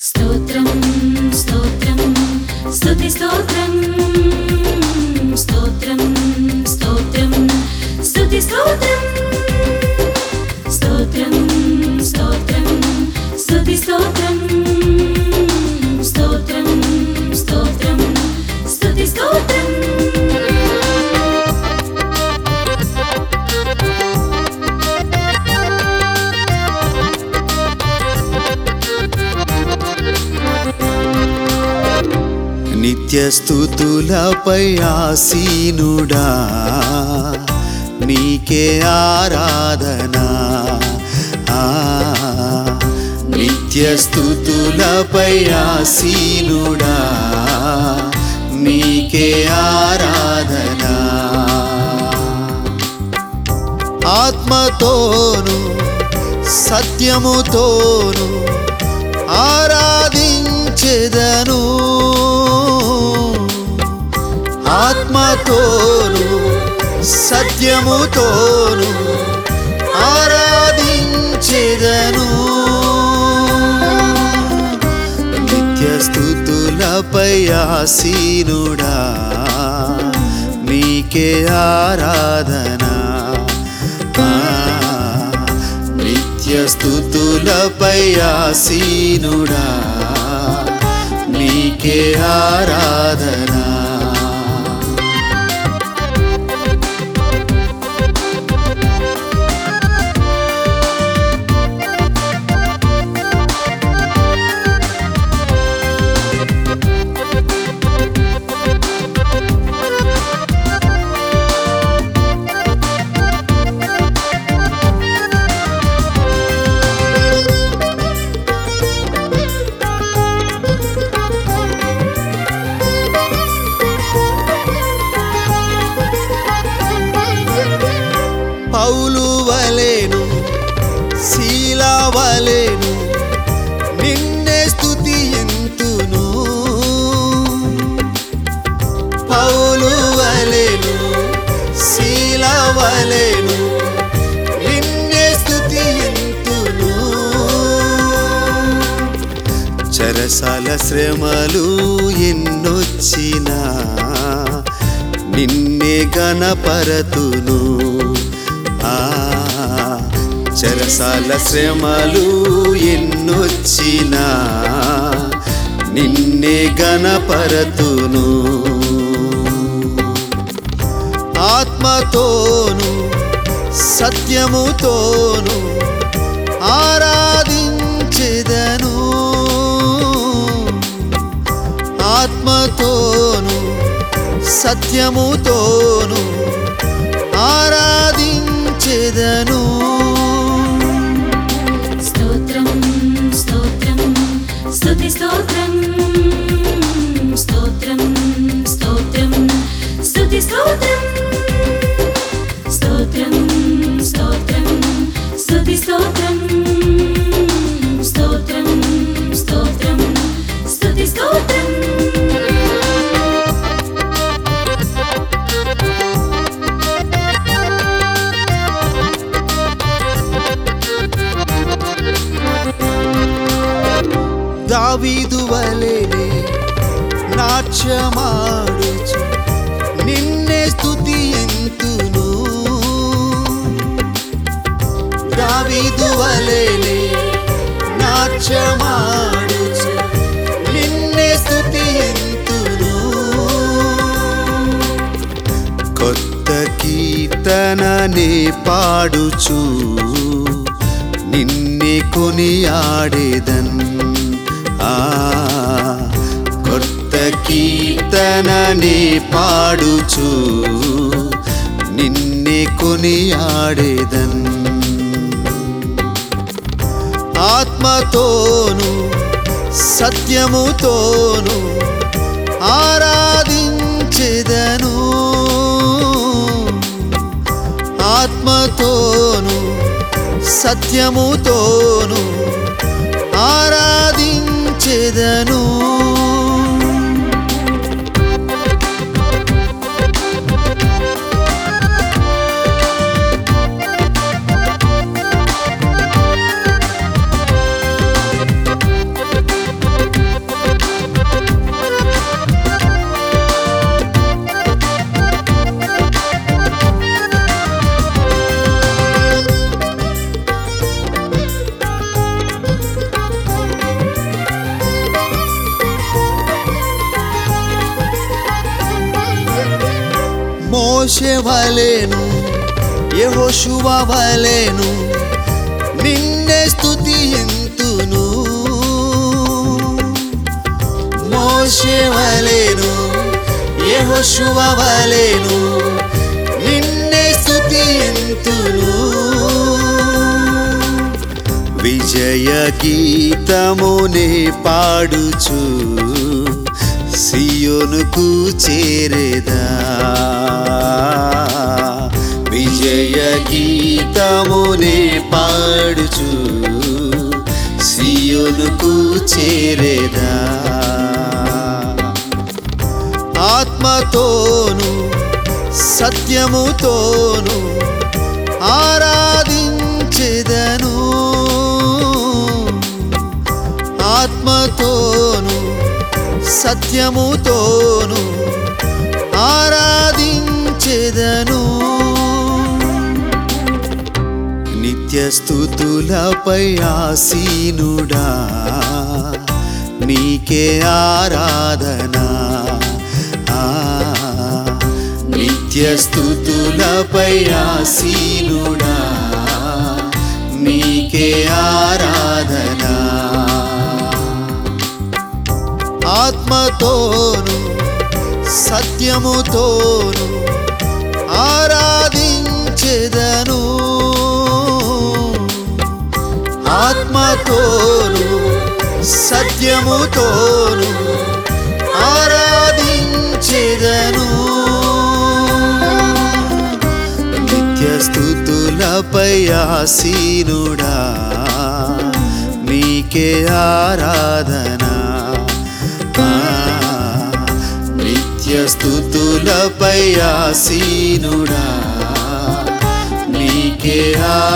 స్తోత్రం స్తోత్రం స్తుతి స్తోత్రం స్తోత్రం స్తోత్రం స్తుతి స్తోత్రం స్తోత్రం స్తోత్రం స్తుతి స్తోత్రం స్తోత్రం స్తోత్రం స్తుతి స్తోత్రం నిత్య స్థుతులపై ఆసీనుడా నీకే ఆరాధన ఆ, నిత్య స్థుతులపై ఆసీనుడా నీకే ఆరాధన ఆత్మతోను సత్యముతోను ఆరాధించెదను ఆత్మతోను సత్యముతోను ఆరాధించెదను నిత్య స్థుతులపై ఆసీనుడా నీకే ఆరాధన ఆ, నిత్య స్థుతులపై ఆసీనుడా నీకే ఆరాధన పౌలు వలెను శీలా వలెను నిన్నే స్తుతి ఎంతును పౌలు వలెను శీలా వలెను నిన్నే స్తుతి ఎంతును చెరసాల శ్రమలు ఎన్నొచ్చినా నిన్నే గణపరతును ఆ చెరసాల శ్రమలు ఎన్నొచ్చినా నిన్నే గణపరతును ఆత్మతోను సత్యముతోను ఆరాధించెదను ఆత్మతోను సత్యముతోను ఆరాధించెదను స్తోత్రం స్తోత్రం స్తుతి స్తోత్రం స్తోత్రం స్తోత్రం స్తుతి స్తోత్రం స్తోత్రం స్తోత్రం స్తుతి స్తోత్రం స్తోత్రం స్తోత్రం స్తుతి స్తోత్రం దావీదు వలెనే నాట్యమాడుచు నిన్నే స్తుతి ఎంతును దావీదు వలెనే నాట్యమాడుచు నిన్నే స్తుతి ఎంతును కొత్త కీర్తననే పాడుచు నిన్నే కొనియాడేదన్ ఆ కొత్త కీర్తననే పాడుచు నిన్నే కొనియాడేదన్ ఆత్మతోను సత్యముతోను ఆరాధించెదను ఆత్మతోను సత్యముతోను ఆరాధించెదను మోషే వలెను యెహోషువ వలెను నిన్నే స్తుతియంతును మోషే వలెను యెహోషువ వలెను నిన్నే స్తుతియంతును విజయ గీతమునే పాడుచు సియోనుకు చేరేదా విజయ గీతమునే పాడుచు సియోనుకు చేరేదా ఆత్మతోను సత్యముతోను ఆరాధించెదను ఆత్మతోను సత్యముతోను ఆరాధించెదను నిత్య స్థుతులపై ఆసీనుడా నీకే ఆరాధన ఆ, నిత్య స్థుతులపై ఆసీనుడా నీకే ఆరాధన ఆత్మతోను సత్యముతోను ఆరాధించెదను ఆత్మతోను సత్యముతోను ఆరాధించెదను నిత్య స్థుతులపై ఆసీనుడా నీకే ఆరాధన ఆ, నిత్య స్థుతులపై ఆసీనుడా నీకే